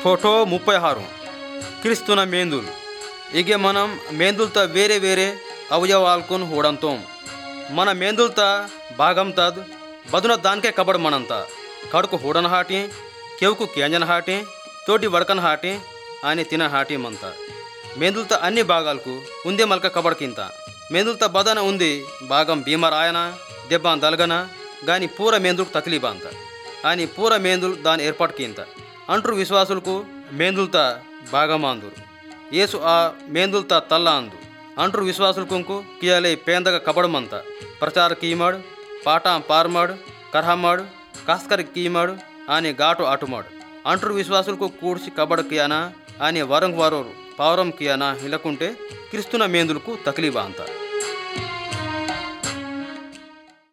photo ముప్పై ఆరు క్రీస్తున మేందులు ಈಗ మనం మేందుల్త వేరే వేరే అవయవాల్కున్ హూడంతోం మన మేందుల్త భాగంతద్ బదున దానికే కబడ్ మనంత కడుకు హూడన హాటి ಕೆವುಕು ಕೇಂಜನ ಹಾಟಿ తోటి వడకన హాటి అని తిన హాటి మంత మేందుల్త అన్ని భాగాలకు ఉందే మల్క కబడ్కింత మేందుల్త బదన ఉంది భాగం బీమర్ ఆయన దెబ్బ దలగన గాని పూర మేందులకు తక్లీబా అంత అని పూర మేందులు దాని ఏర్పాటుకింత అంటరు విశ్వాసులకు మేందుల్త భాగమాందురు యేసు ఆ మేందుల్త తల్ల అందు అంటరు విశ్వాసులకు కియాలే పేందగ కబడమంత ప్రచార కీమాడు పాటాం పార్మాడు కర్హమాడు కాస్కర్ కీమాడు అని ఘాటు ఆటుమాడు అంటరు విశ్వాసులకు కూడ్చి కబడ కియానా అని వరం వరోరు పావురం కియానా ఇలకుంటే క్రిస్తున మేందులకు తక్లీబా అంత